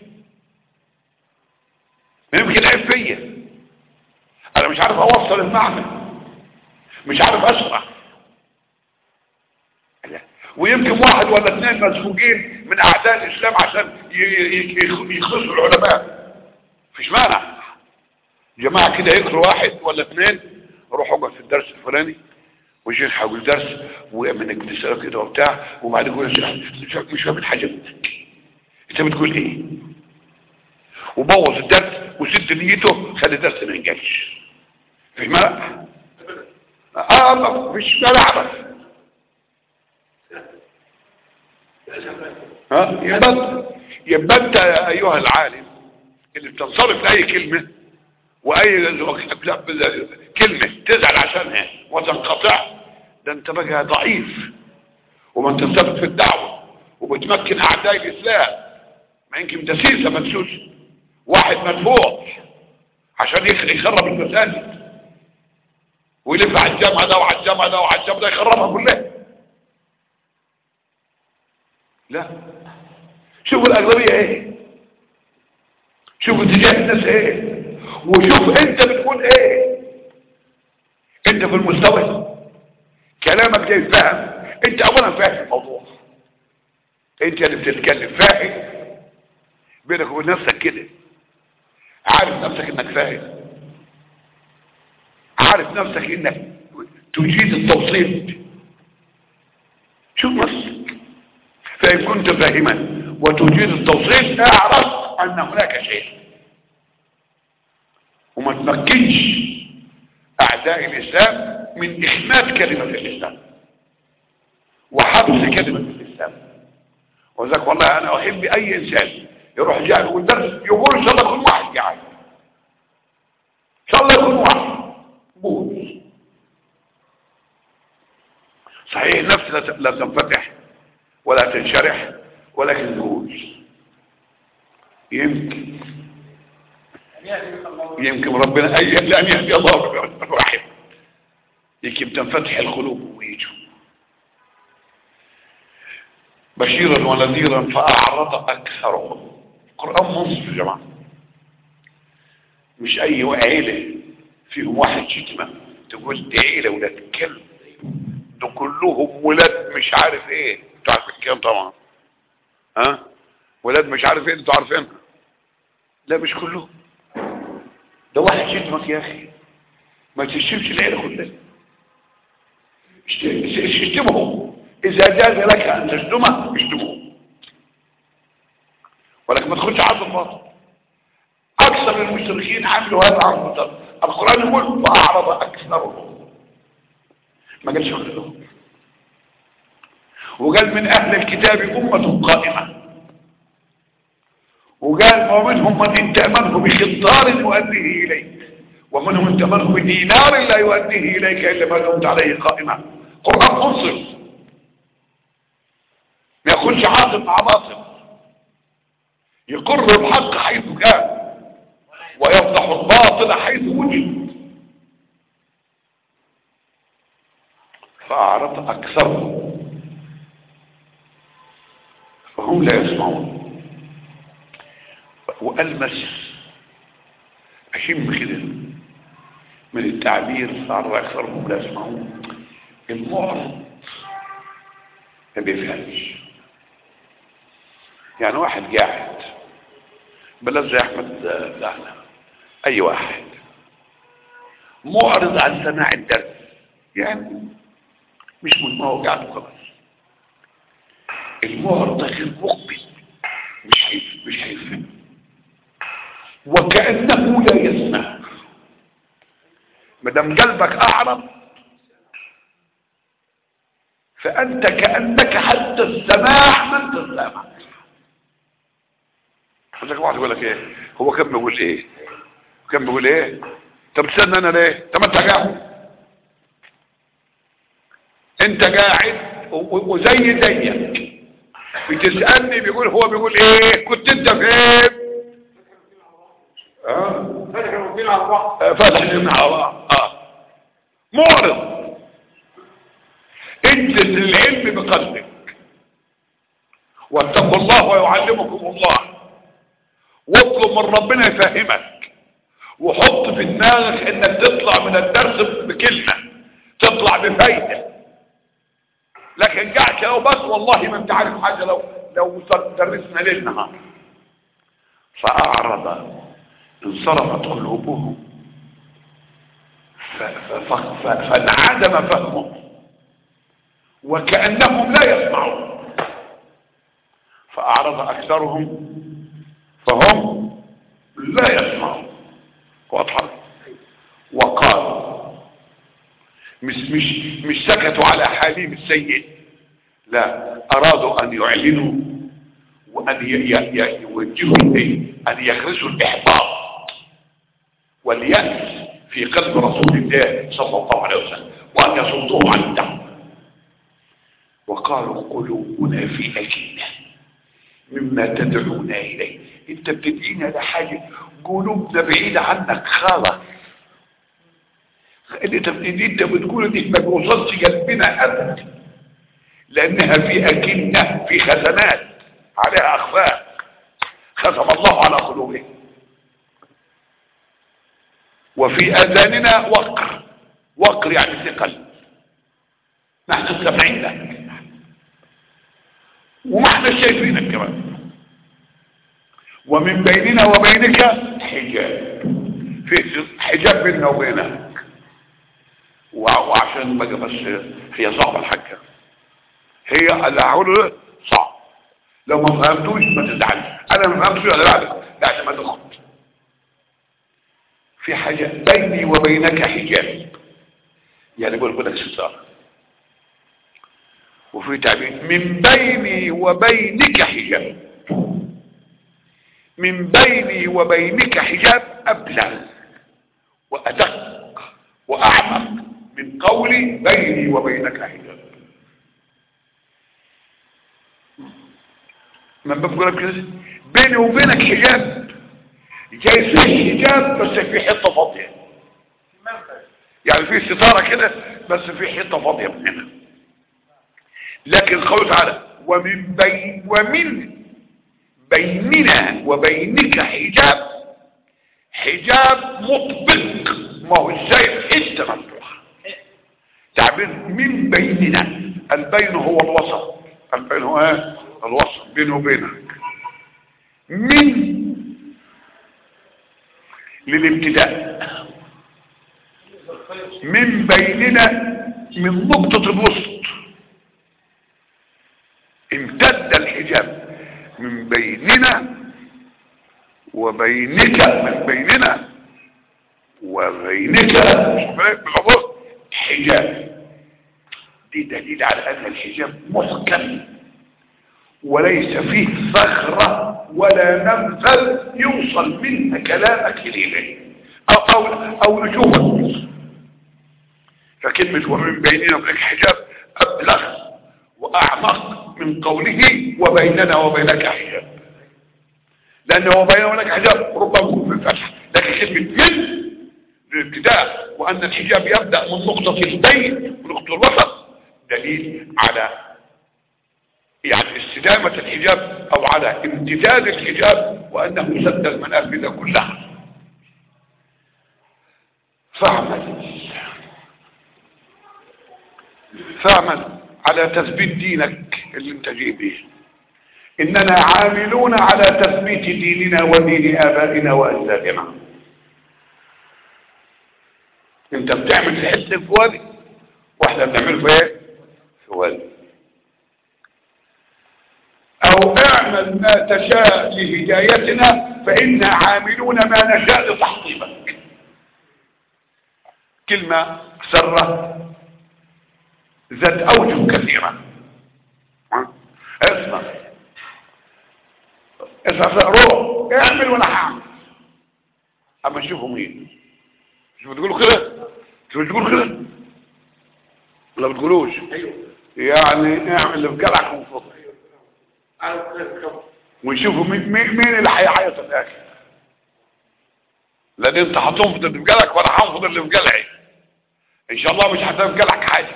S1: يمكن عيب فيا انا مش عارف اوصل المعنى مش عارف اسمع لا. ويمكن واحد ولا اثنين مسبوقين من اعداء الاسلام عشان ي- ي- ي- يخلصوا العلماء مفيش مانع جماعة كده يقروا واحد ولا اثنين روح اقعد في الدرس الفلاني والشيخ هيقول درس ومن اكتساب كده وبتاع وبعدين يقول يا شيخ مش- مش فاهم حاجة منك انت بتقول ايه وبوظ الدرس وسد نيته خلي الدرس ما ينجلش في ملأ اه ما مش ملعبك ها يبقى انت يبقى انت يا ايها العالم اللي بتنصرف لاي كلمه واي كلمه تزعل عشانها وتنقطع ده انت بقى ضعيف وما انت ثابت في الدعوه وبتمكن اعداء الاسلام ما يمكن دسيسه مدسوس واحد مدفوع عشان يخ- يخرب المساجد ويلف على الجامعه ده وعلى الجامعه ده وعلى الجامعه ده يخربها كلها لا شوفوا الاغلبيه ايه شوفوا اتجاه الناس ايه وشوف انت بتقول ايه انت في المستوى كلامك جاي فاهم انت اولا فاهم الموضوع انت اللي بتتكلم فاهم بينك وبين نفسك كده عارف نفسك انك فاهم عارف نفسك انك تجيد التوصيل شوف نفسك فإن كنت فاهما وتجيد التوصيل اعرف أن هناك شيء وما تمكنش أعداء الإسلام من إخماد كلمة الإسلام وحبس كلمة الإسلام وذلك والله أنا أحب أي إنسان يروح جاي يقول درس يقول إن شاء الله يكون واحد يعني إن شاء الله يكون واحد بوز صحيح النفس لا ت- لا تنفتح ولا تنشرح ولكن تقول يمكن
S2: أن يهدي بك الله
S1: يمكن ربنا أي لأن يهدي الله بك رحم يمكن تنفتح القلوب ويجوا بشيرا ونذيرا فأعرض أكثرهم القرآن منصف يا جماعة مش أي عيلة فيهم واحد شتمة تقول دي عيلة ولاد كلب ده كلهم ولاد مش عارف ايه انتوا عارفين الكلام طبعا ها ولاد مش عارف ايه انتوا عارفينها لا مش كلهم ده واحد شتمك يا اخي ما تشتمش العيله كلها اشت- اشتمهم اذا جاز لك ان تشتمه اشتمه ولكن ما تخش عرض الباطل اكثر المشركين عملوا هذا عرض الباطل القران يقول فاعرض اكثرهم ما قالش كلهم وقال من اهل الكتاب امه قائمه وقال ومنهم من ان تأمنه بخطار يؤديه إليك ومنهم من تأمنه بدينار لا يؤديه إليك إلا ما دمت عليه قائما قرآن منصف ما يكونش عاطف مع باطل يقر الحق حيث كان ويفضح الباطل حيث وجد فأعرض أكثرهم فهم لا يسمعون وألمس أشم كده من التعبير صار أكثرهم لا يسمعون المعرض ما بيفهمش يعني واحد قاعد بلاش زي أحمد زهلة أي واحد معرض عن سماع الدرس يعني مش من ما هو قاعد وخلاص المعرض ده غير مقبل مش هيف- مش هيفهم وكأنه لا يسمع مدام قلبك أعرض فأنت كأنك حتى السماع ما انت سامع عندك واحد يقول لك ايه هو كان بيقول ايه كان بيقول ايه طب تستنى انا ليه طب انت قاعد انت قاعد و- و- وزي زيك بتسألني بيقول هو بيقول ايه كنت انت فين اه
S2: فتح المبين على بعض
S1: فتح من الله اه معرض اجلس العلم بقلبك واتقوا الله ويعلمكم الله واطلب من ربنا يفهمك وحط في دماغك انك تطلع من الدرس بكلمة تطلع بفايدة لكن قاعد كده وبس والله ما انت عارف حاجة لو لو درسنا ليل نهار فأعرض انصرفت قلوبهم ف- ف- ف- ف- فانعدم فهمهم وكأنهم لا يسمعون فأعرض أكثرهم فهم لا يسمعون واضحة وقالوا مش مش مش سكتوا على حالهم السيء لا أرادوا أن يعلنوا وأن ي- ي- ي- يوجهوا إليه أن يخرجوا الإحباط واليأس في قلب رسول الله صلى الله عليه وسلم وأن يصدوه عن الدعوة وقالوا قلوبنا في أجنة مما تدعونا إليه انت بتدعينا لحاجة قلوبنا بعيدة عنك خالص اللي انت اللي انت بتقوله دي ما بيوصلش قلبنا ابدا لانها في اكنه في خزنات عليها اخفاء ختم الله على قلوبهم وفي اذاننا وقر وقر يعني ثقل نحن سامعين لك وما احنا شايفينك كمان ومن بيننا وبينك حجاب في حجاب بيننا وبينك وع- وعشان بقى بس هي صعبة الحاجة هي اللي هقوله صعب لو ما فهمتوش ما تزعلش انا ما فهمتوش ولا لا لا ما تاخد في حاجة بيني وبينك حجاب يعني بقول لك ستار وفي تعبير من بيني وبينك حجاب من بيني وبينك حجاب أبلغ وأدق وأعمق من قولي بيني وبينك حجاب من باب قولك كده بيني وبينك حجاب جاي في حجاب بس في حتة فاضية
S2: منفذ
S1: يعني في ستارة كده بس في حتة فاضية من هنا لكن قوله تعالى ومن بين ومن بيننا وبينك حجاب حجاب مطبق ما هو ازاي حته مفتوحه تعبير من بيننا البين هو الوسط البين هو ايه؟ الوسط بيني وبينك من للابتداء من بيننا من نقطة الوسط امتد الحجاب من بيننا وبينك من بيننا وبينك بالعبور حجاب دي دليل على ان الحجاب محكم وليس فيه ثغرة ولا نمثل يوصل منها كلامك إليه أو, أو, أو نشوفك فكلمة ومن بيننا وبينك حجاب أبلغ وأعمق من قوله وبيننا وبينك حجاب لأنه وبيننا وبينك حجاب ربما يكون في الفتح لكن كلمة من للابتداء وأن الحجاب يبدأ من نقطة البين ونقطة الوسط دليل على يعني استدامة الحجاب او على امتداد الحجاب وانه سد المنافذ كلها فاعمل فاعمل على تثبيت دينك اللي انت جاي به اننا عاملون على تثبيت ديننا ودين ابائنا واجدادنا انت بتعمل الحس في وادي واحنا بنعمل في ايه في وادي او اعمل ما تشاء لهدايتنا فإنا عاملون ما نشاء لتحطيمك كلمة سرة ذات اوجه كثيرة ها؟ اسمع اسمع روح اعمل وانا هعمل اما شوفوا مين مش بتقولوا كده مش بتقولوا كده ولا بتقولوش
S2: ايوه
S1: يعني اعمل اللي في جرعك من فضلك
S2: عارف كده
S1: ونشوفوا مين مين مين اللي هيعيط في الاخر لان انت هتنفض اللي في جلعك وانا هنفض اللي في جلعي ان شاء الله مش هتبقى في جلعك حاجه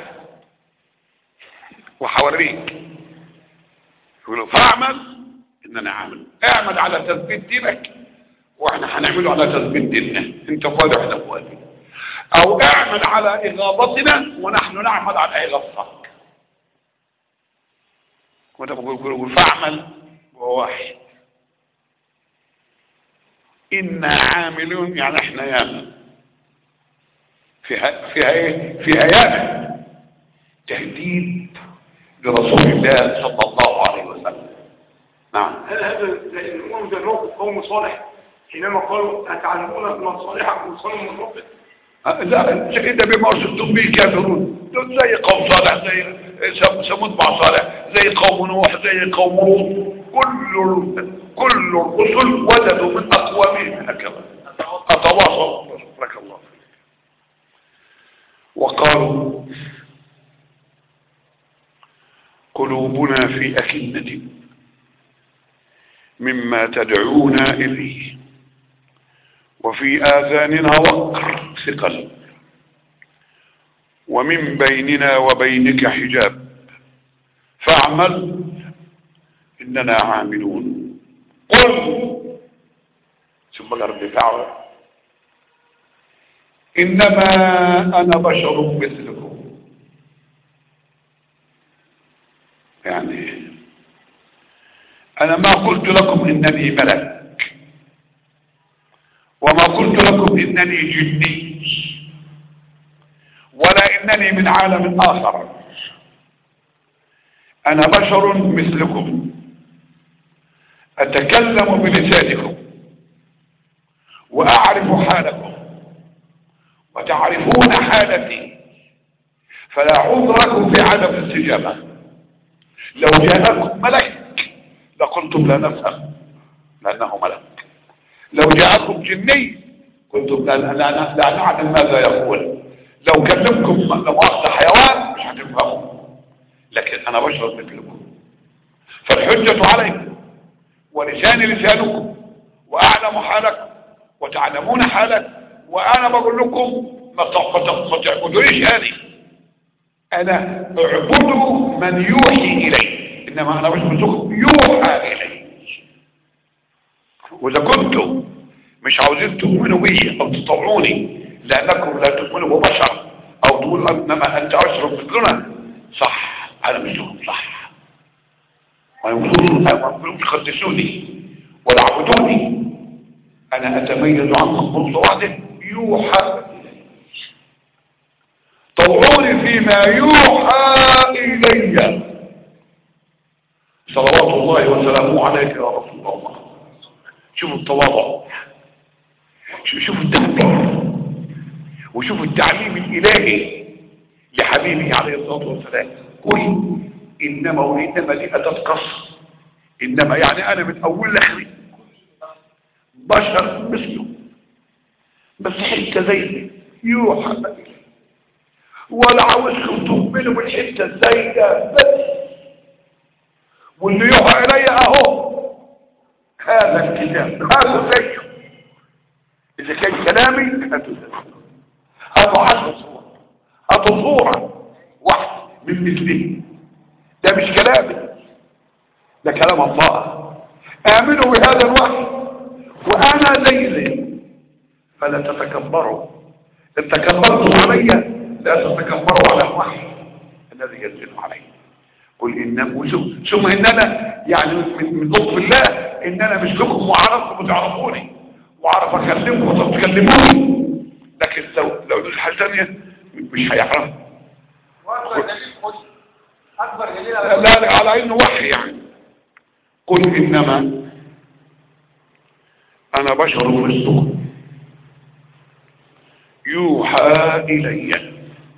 S1: وهوريك يقولوا فاعمل ان انا عامل اعمل على تثبيت دينك واحنا هنعمله على تثبيت ديننا انت في وادي واحنا في وادي او اعمل على اغاظتنا ونحن نعمل على اغاظتك وانت بقول فاعمل وهو واحد إنا عاملون يعني احنا ياما فيها فيها ايه فيها ياما تهديد لرسول الله صلى الله عليه وسلم نعم
S2: هل هذا زي الأمم زي موقف قوم صالح حينما قالوا أتعلمون من صالحكم وصالح من ربك
S1: أه، لا إذا بما أرسلتم به كافرون دول زي قوم صالح زي سم- ثمود مع صالح زي قوم نوح زي قوم لوط كل كل الرسل وجدوا من أقوامهم هكذا أتواصل بارك الله فيك وقالوا قلوبنا في أكنة مما تدعونا إليه وفي آذاننا وقر ثقل ومن بيننا وبينك حجاب فاعمل إننا عاملون قل ثم الأرض دعوة إنما أنا بشر مثلكم يعني أنا ما قلت لكم إنني ملك وما قلت لكم إنني جني ولا إنني من عالم آخر أنا بشر مثلكم أتكلم بلسانكم وأعرف حالكم وتعرفون حالتي فلا عذر لكم في عدم الاستجابة لو جاءكم ملك لقلتم لا نفهم لأنه ملك لو جاءكم جني قلتم لا, لا, لا, لا نعلم ماذا يقول لو كلمكم لو أخذ حيوان مش هتفهموا لكن أنا بشر مثلكم فالحجة عليكم ولساني لسانكم وأعلم حالكم وتعلمون حالك وأنا بقول لكم ما ت- ما ت- ما تعبدونيش هذه أنا اعبدوا من يوحي إلي إنما أنا مش بسوكم يوحى إلي وإذا كنتم مش عاوزين تؤمنوا بي أو تطوعوني لأنكم لا تؤمنوا ببشر أو تقول إنما أنت أشرف مثلنا صح أنا مثلهم صح ويقولون ويقولون تقدسوني ولا عبدوني أنا أتميز عنكم منذ وعد يوحى طوعوني فيما يوحى إلي صلوات الله وسلامه عليك يا رسول الله شوفوا التواضع شو- شوفوا التهديد وشوفوا التعليم الإلهي لحبيبه عليه الصلاة والسلام قل إنما وإنما دي أداة قصر إنما يعني أنا من أول لآخري بشر مثله بس حتة زي يوحى إليه ولا عاوزكم تؤمنوا بالحتة الزايدة بس واللي يوحى إلي أهو هذا الكتاب هذا زيه إذا كان كلامي هاتوا زيه هاتوا عشر صور هاتوا صورة واحد من مثله ده مش كلامي ده كلام الله آمنوا بهذا الوحي وأنا زي زي فلا تتكبروا إن تكبرتم علي لا تتكبروا على الوحي الذي ينزل علي قل إن وشوف ثم إن أنا يعني من من لطف الله إن أنا مش لكم وعرفكم وتعرفوني وأعرف أكلمكم وتكلموني لكن لو لو دي حاجة ثانية مش هيعرف
S2: وأكبر دليل خش أكبر دليل
S1: لا
S2: على
S1: لا على إنه وحي يعني قل إنما أنا بشر مثلكم يوحى إلي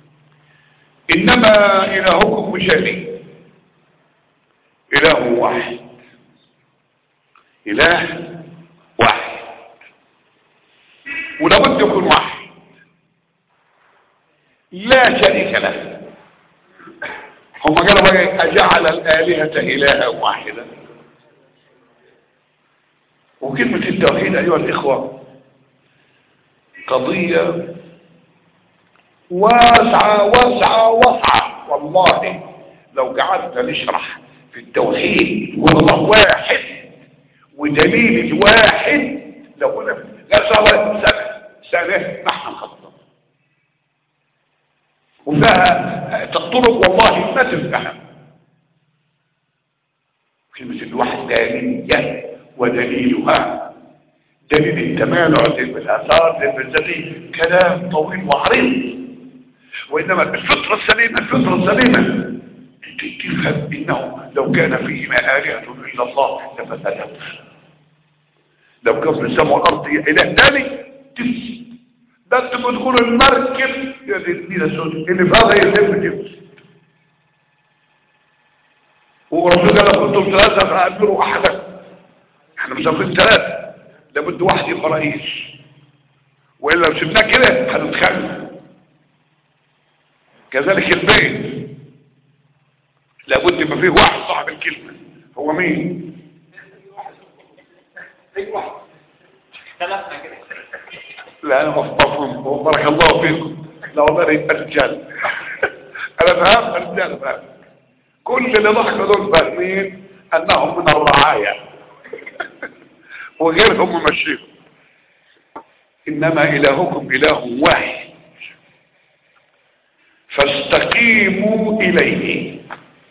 S1: إنما إلهكم مشابه إله واحد إله واحد ولابد يكون واحد لا شريك له هم قالوا بقى أجعل الآلهة إلها واحدا وكلمة التوحيد أيها الإخوة قضية واسعة واسعة واسعة والله لو قعدنا نشرح في التوحيد والله واحد ودليل الواحد لو قلنا غزوة سنة سنة نحن خطط وفيها طرق والله ما تنفهم كلمة الوحدانية ودليلها دليل التمانع دليل الآثار دليل الذي كلام طويل وعريض وإنما الفطرة السليمة الفطرة السليمة تفهم إنه لو كان فيهما آلهة إلا الله لفسدت لو كان في السماء والأرض إله ثاني تفسد ده انت بتقول المركب يا دي السود اللي في هذا يتم تفسد وربنا لو كنتم ثلاثة فأمروا أحدا احنا مسافرين ثلاثة لابد واحد يبقى رئيس وإلا لو سبناه كده هنتخانق كذلك البيت لابد يبقى فيه واحد صاحب الكلمة هو مين
S2: اختلفنا كده
S1: لا انا مفهوم بارك الله فيكم لا والله يبقى رجال انا فاهم رجال فاهم كل اللي ضحكوا دول فاهمين انهم من الرعاية وغيرهم ممشيهم انما الهكم اله واحد فاستقيموا اليه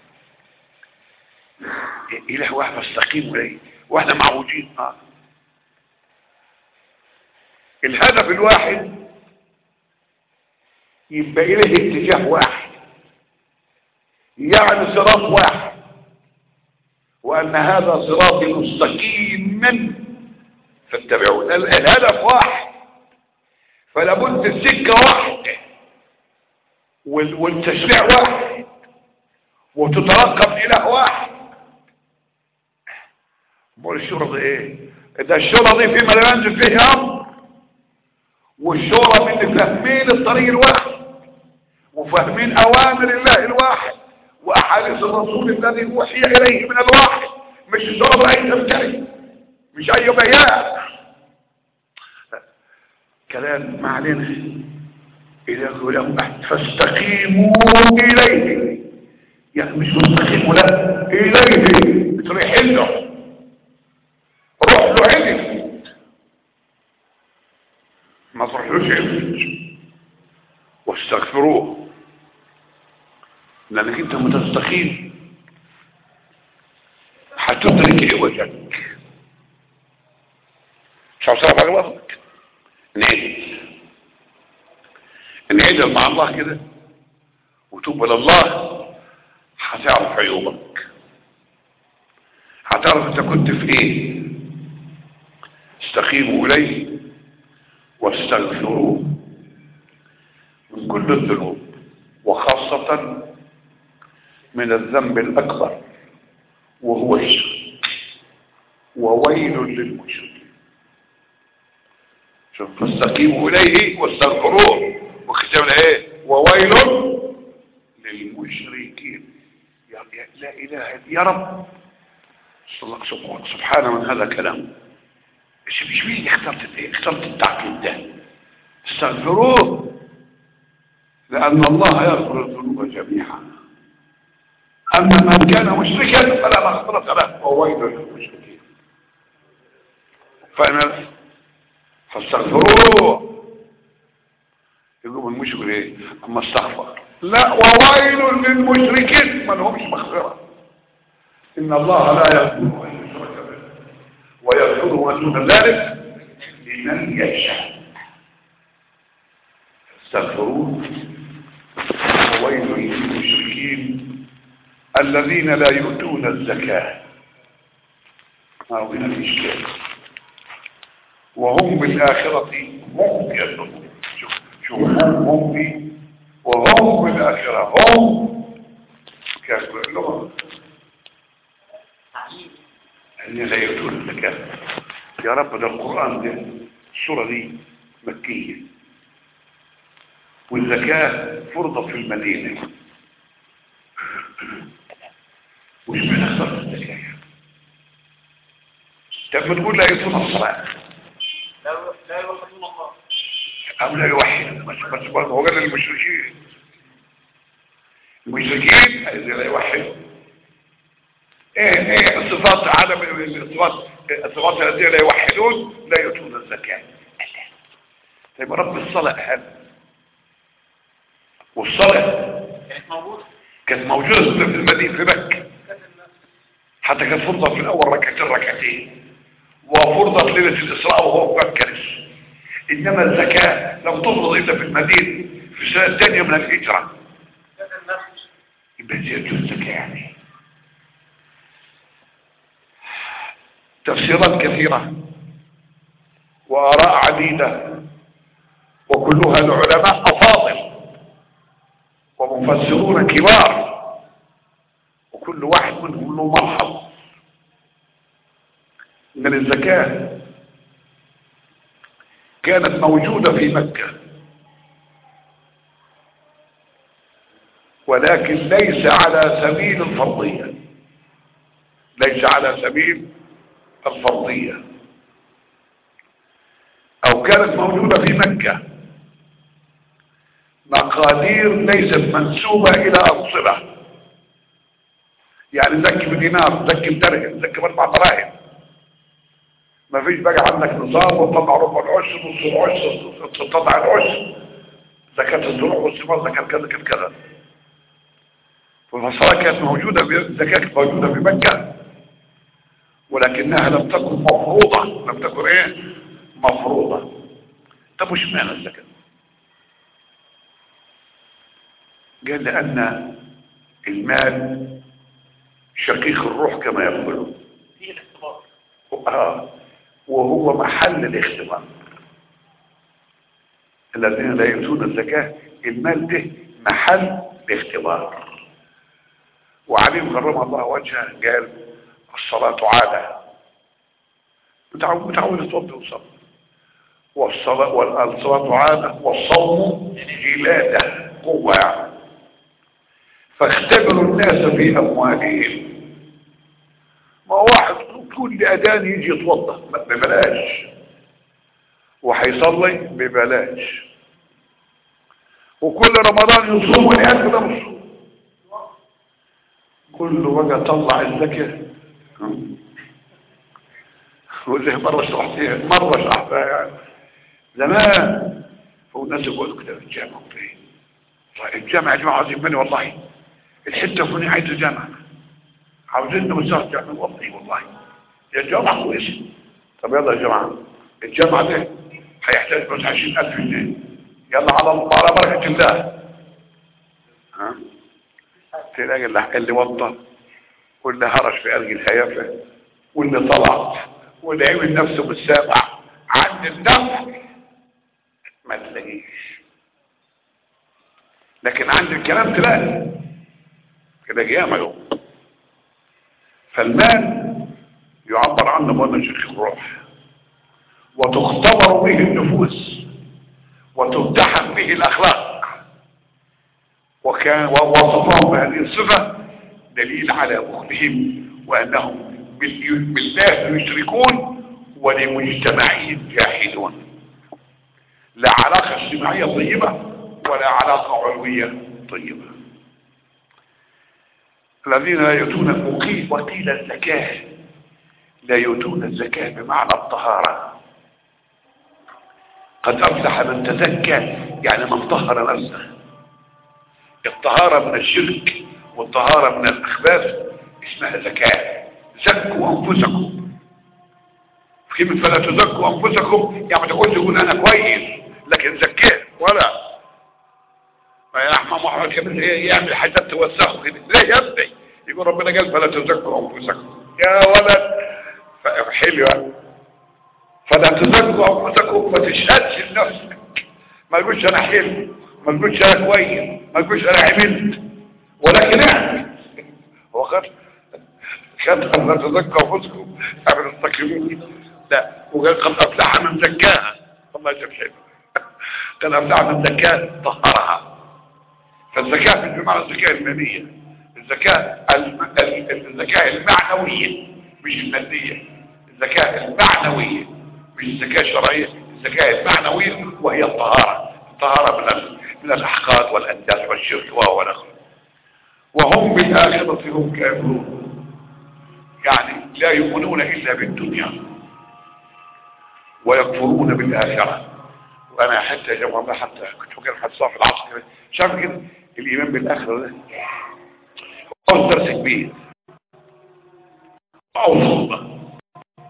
S1: اله واحد فاستقيموا اليه واحنا معوجين اه الهدف الواحد يبقى إليه اتجاه واحد يعني صراط واحد وأن هذا صراط مستقيم فاتبعون ال- الهدف واحد فلابد السكة واحدة وال- والتشريع واحد وتترقب إله واحد امال الشورى دي ايه ده الشورى دي فيما لا ينزل فيه امر والشورى من اللي فاهمين الطريق الواحد وفاهمين اوامر الله الواحد واحاديث الرسول الذي اوحي اليه من الواحد مش الشورى اي تفكير مش اي بيان كلام ما علينا إله له أحد فاستقيموا إليه يعني مش مستقيموا لا إليه بتروح له روح له علم ما تروحلوش علم واستغفروه لأنك أنت متستقيم هتدرك عوجك مش هتصرف أغلبك نعدل نعدل مع الله كده وتوب الى الله هتعرف عيوبك هتعرف انت كنت في ايه استقيموا اليه واستغفروه من كل الذنوب وخاصة من الذنب الأكبر وهو الشرك وويل للمشركين شوف فاستقيموا إليه واستغفروه وختمنا ايه وويل للمشركين يا يا- لا اله الا يا رب سب- سب- سبحانه من هذا كلام ايش مش مين اللي اخترت ايه اخترت التعقيد ده استغفروه لان الله يغفر الذنوب جميعا اما من كان مشركا فلا مغفرة له وويل للمشركين فانا فاستغفروه يقوم المشرك ايه اما استغفر لا وويل للمشركين ما لهمش مغفرة ان الله لا يغفر ان يشرك به ويغفر ما دون ذلك لمن يشاء استغفروه وويل للمشركين الذين لا يؤتون الزكاة ما هو هنا الإشكال وهم بالآخرة هم يظلمون شوف شوف هم هم دي وهم بالآخرة هم كانوا اللغة أن لا يؤتون الزكاة يا رب ده القرآن ده السورة دي مكية والزكاة فرضت في المدينة وش بنخسر الزكاة طب ما تقول لا يؤتون الصلاة
S2: لا لا يوحدون الله
S1: أو لا يوحد بس بس برضه هو قال للمشركين المشركين الذين لا يوحدوا ايه ايه الصفات عدم الصفات الصفات الذين لا يوحدون لا يؤتون الزكاة طيب رب الصلاة أهم والصلاة
S2: كانت موجودة
S1: كانت موجودة في المدينة في مكة حتى كانت فرضت في الاول ركعتين ركعتين وفرضت ليله الاسراء وهو مبكر انما الزكاه لم تفرض الا في المدينه في السنه الثانيه من الهجره
S2: هذا النفس
S1: يبقى زيادة الزكاه يعني تفسيرات كثيره واراء عديده وكلها العلماء افاضل ومفسرون كبار وكل واحد منهم له ملحظ من الزكاة كانت موجودة في مكة ولكن ليس على سبيل الفرضية ليس على سبيل الفرضية أو كانت موجودة في مكة مقادير ليست منسوبة إلى أنصبة يعني زكي بدينار زكي بدرهم زكي باربع دراهم ما فيش بقى عندك نظام وتطلع ربع العشر نص العشر تطلع العشر زكاة الزروع والثمار زكاة كذا كذا كذا فالمسألة كانت موجودة الزكاة كانت موجودة في مكة ولكنها لم تكن مفروضة لم تكن ايه مفروضة طب وش معنى الزكاة قال لأن المال شقيق الروح كما يقولون
S2: فيه الاختبار
S1: آه وهو محل الاختبار الذين لا يؤتون الزكاة المال ده محل الاختبار وعلي كرم الله وجهه قال الصلاة عادة متعود متعود يتوضى ويصلي والصلاة والصلاة عادة والصوم جلادة قوة يعني فاختبروا الناس في أموالهم ما واحد كل أذان يجي يتوضى ببلاش وهيصلي ببلاش وكل رمضان يصوم والعيال كده مش كله بقى طلع الزكاة وزي مرة شرحتها مرة شرحتها يعني زمان هو الناس يقولوا كده في الجامعة فين الجامعة يا جماعة عايزين مني والله الحتة فلانية عايز الجامعة عاوزين نوزع جامعة والله والله يا جامعة كويسة طب يلا يا جماعة الجامعة دي هيحتاج بس 20000 جنيه يلا على الله على بركة الله ها تلاقي اللي اللي وطى واللي هرش في أرجل الهيافة واللي طلع واللي عمل نفسه بالسابع عند النفع ما تلاقيش لكن عند الكلام تلاقي كده قيامة يوم فالمال يعبر عنه بأنه شيخ الروح وتختبر به النفوس وتمتحن به الأخلاق وكان ووصفهم بهذه الصفة دليل على بخلهم وأنهم بالله يشركون ولمجتمعهم جاحدون لا علاقة اجتماعية طيبة ولا علاقة علوية طيبة الذين لا يؤتون وقيل وقيل الزكاة لا يؤتون الزكاة بمعنى الطهارة قد أفلح من تزكى يعني من طهر نفسه الطهارة من الشرك والطهارة من الأخباث اسمها زكاة زكوا أنفسكم كلمة فلا تزكوا أنفسكم يعني ما تقولش تقول أنا كويس لكن زكاه ولا ما يا أحمد محمد كمان يعمل حاجات توسخه كده لا يا ابني يقول ربنا قال فلا تزكوا أنفسكم يا ولد حلوة فلا تزكوا أنفسكم ما تشهدش لنفسك ما تقولش أنا حلو ما تقولش أنا كويس ما تقولش أنا عملت ولكن اعمل هو خد خد لا تزكوا أنفسكم اعمل التقييمين لا وقال قد أفلح من زكاها الله يجب حلو قد أفلح من زكاها طهرها فالزكاة في بمعنى الزكاة المالية الزكاة الم... الزكاة المعنوية مش المادية الزكاة المعنوية مش الزكاة الشرعية الزكاة المعنوية وهي الطهارة الطهارة من ال... من الأحقاد والأنداس والشرك وهو نخل وهم بالآخرة هم كافرون يعني لا يؤمنون إلا بالدنيا ويكفرون بالآخرة وأنا حتى يا جماعة حتى كنت فاكر حتى صاحب العصر كده شاف كده الإيمان بالآخرة ده هو درس كبير أو صورة